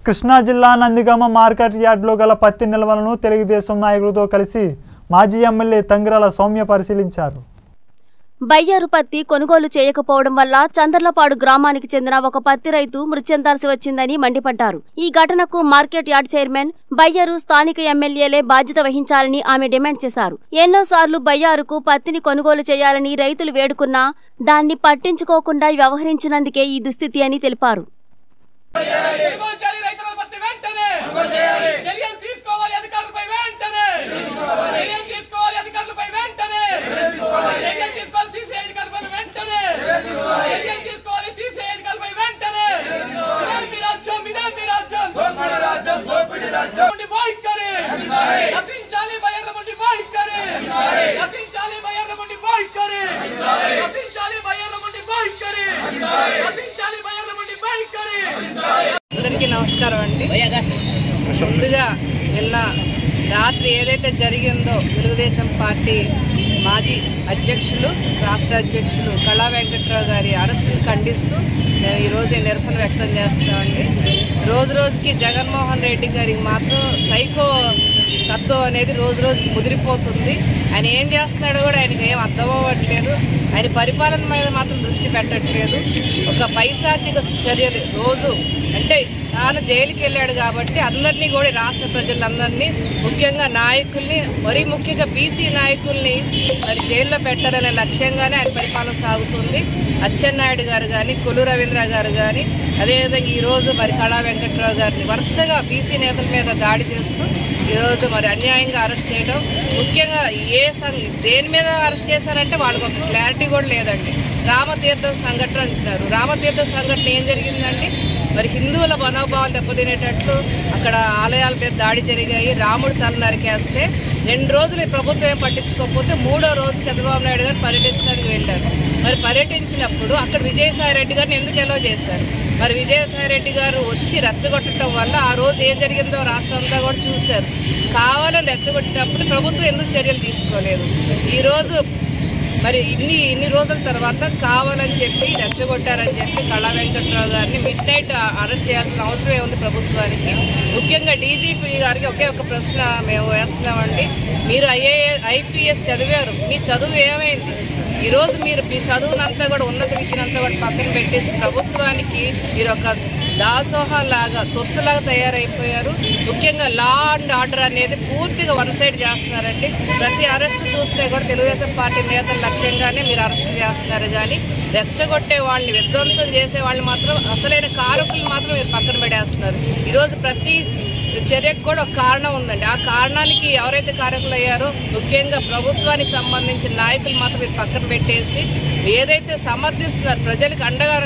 కృష్ణా జిల్లా నందిగామ మార్కెట్ యార్డులో గల పత్తి నిల్వలను తెలుగుదేశం నాయకులతో కలిసి మాజీ ఎమ్మెల్యే తంగిరాల సౌమ్య పరిశీలించారు బయ్యారు పత్తి కొనుగోలు చేయకపోవడం వల్ల చందర్లపాడు గ్రామానికి చెందిన ఒక పత్తి రైతు మృతి చెందాల్సి వచ్చిందని మండిపడ్డారు ఈ ఘటనకు మార్కెట్ యార్డ్ చైర్మన్ బయ్యారు స్థానిక ఎమ్మెల్యేలే బాధ్యత వహించాలని ఆమె డిమాండ్ చేశారు ఎన్నోసార్లు బయ్యారుకు పత్తిని కొనుగోలు చేయాలని రైతులు వేడుకున్నా దాన్ని పట్టించుకోకుండా వ్యవహరించినందుకే ఈ దుస్థితి అని తెలిపారు కొనుగోలు చేయాలి రైతుల పత్తి వెంటనే చర్యలు తీసుకోవాలి అధికారులపై వెంటనే చర్యలు తీసుకోవాలి అధికారులపై వెంటనే చర్యలు తీసుకోవాలి సీసీ అధికారులపై వెంటనే చర్యలు తీసుకోవాలి సీసీ అధికారులపై వెంటనే ఇదే మీ రాజ్యం ఇదే మీ రాజ్యం నుండి వైఖరి నశించాలి బయర్ల నుండి వైఖరి నశించాలి బయర్ల నుండి వైఖరి నశించాలి బయర్ల నుండి వైఖరి నశించాలి బయర్ల నుండి వైఖరి అందరికీ నమస్కారం అండి ముందుగా నిన్న రాత్రి ఏదైతే జరిగిందో తెలుగుదేశం పార్టీ మాజీ అధ్యక్షులు రాష్ట్ర అధ్యక్షులు కళా వెంకట్రావు గారి అరెస్టును ఖండిస్తూ మేము ఈరోజు ఈ నిరసన వ్యక్తం చేస్తామండి రోజు రోజుకి జగన్మోహన్ రెడ్డి గారికి మాత్రం సైకో తత్వం అనేది రోజు రోజు ముదిరిపోతుంది ఆయన ఏం చేస్తున్నాడో కూడా ఆయనకి ఏం అర్థం అవ్వట్లేదు ఆయన పరిపాలన మీద మాత్రం దృష్టి పెట్టట్లేదు ఒక పైశాచిక చర్యలు రోజు అంటే తాను జైలుకి వెళ్ళాడు కాబట్టి అందరినీ కూడా ఈ రాష్ట్ర ప్రజలందరినీ ముఖ్యంగా నాయకుల్ని మరీ ముఖ్యంగా బీసీ నాయకుల్ని మరి జైల్లో పెట్టాలనే లక్ష్యంగానే ఆయన పరిపాలన సాగుతుంది అచ్చెన్నాయుడు గారు కానీ కొల్లు రవీంద్ర గారు కానీ అదేవిధంగా ఈ రోజు మరి కళా వెంకట్రావు గారిని వరుసగా బీసీ నేతల మీద దాడి చేస్తూ ఈరోజు మరి అన్యాయంగా అరెస్ట్ చేయడం ముఖ్యంగా ఏ సం- దేని మీద అరెస్ట్ చేశారంటే వాళ్ళకి ఒక క్లారిటీ కూడా లేదండి రామతీర్థం సంఘటన అంటున్నారు రామతీర్థం సంఘటన ఏం జరిగిందండి మరి హిందువుల మనోభావాలు దెబ్బతినేటట్లు అక్కడ ఆలయాల మీద దాడి జరిగాయి రాముడు తల నరికేస్తే రెండు రోజులు ఈ ప్రభుత్వం ఏం పట్టించుకోకపోతే మూడో రోజు చంద్రబాబు నాయుడు గారు పర్యటించడానికి వెళ్ళారు మరి పర్యటించినప్పుడు అక్కడ విజయసాయి రెడ్డి గారిని ఎందుకు ఎలో చేశారు మరి విజయసాయి రెడ్డి గారు వచ్చి రెచ్చగొట్టడం వల్ల ఆ రోజు ఏం జరిగిందో రాష్ట్రం అంతా కూడా చూశారు కావాలని రెచ్చగొట్టినప్పుడు ప్రభుత్వం ఎందుకు చర్యలు తీసుకోలేదు ఈ రోజు మరి ఇన్ని ఇన్ని రోజుల తర్వాత కావాలని చెప్పి రెచ్చగొట్టారని చెప్పి కళా వెంకట్రావు గారిని మిడ్ నైట్ అరెస్ట్ చేయాల్సిన అవసరం ఏముంది ప్రభుత్వానికి ముఖ్యంగా డీజీపీ గారికి ఒకే ఒక ప్రశ్న మేము వేస్తున్నామండి మీరు ఐఏఏ ఐపీఎస్ చదివారు మీ చదువు ఏమైంది ఈ రోజు మీరు మీ చదువునంతా కూడా ఉన్నత విద్యనంతా కూడా పక్కన పెట్టేసి ప్రభుత్వానికి మీరు ఒక దాసోహంలాగా తొత్తులాగా తయారైపోయారు ముఖ్యంగా లా అండ్ ఆర్డర్ అనేది పూర్తిగా వన్ సైడ్ చేస్తున్నారండి ప్రతి అరెస్ట్ చూస్తే కూడా తెలుగుదేశం పార్టీ నేతల లక్ష్యంగానే మీరు అరెస్ట్ చేస్తున్నారు కానీ రెచ్చగొట్టే వాళ్ళని విధ్వంసం చేసే వాళ్ళని మాత్రం అసలైన కారకులు మాత్రం మీరు పక్కన పెట్టేస్తున్నారు ఈరోజు ప్రతి చర్యకు కూడా ఒక కారణం ఉందండి ఆ కారణానికి ఎవరైతే కారకులు అయ్యారో ముఖ్యంగా ప్రభుత్వానికి సంబంధించిన నాయకులు మాత్రం మీరు పక్కన పెట్టేసి ఏదైతే సమర్థిస్తున్నారు ప్రజలకు అండగా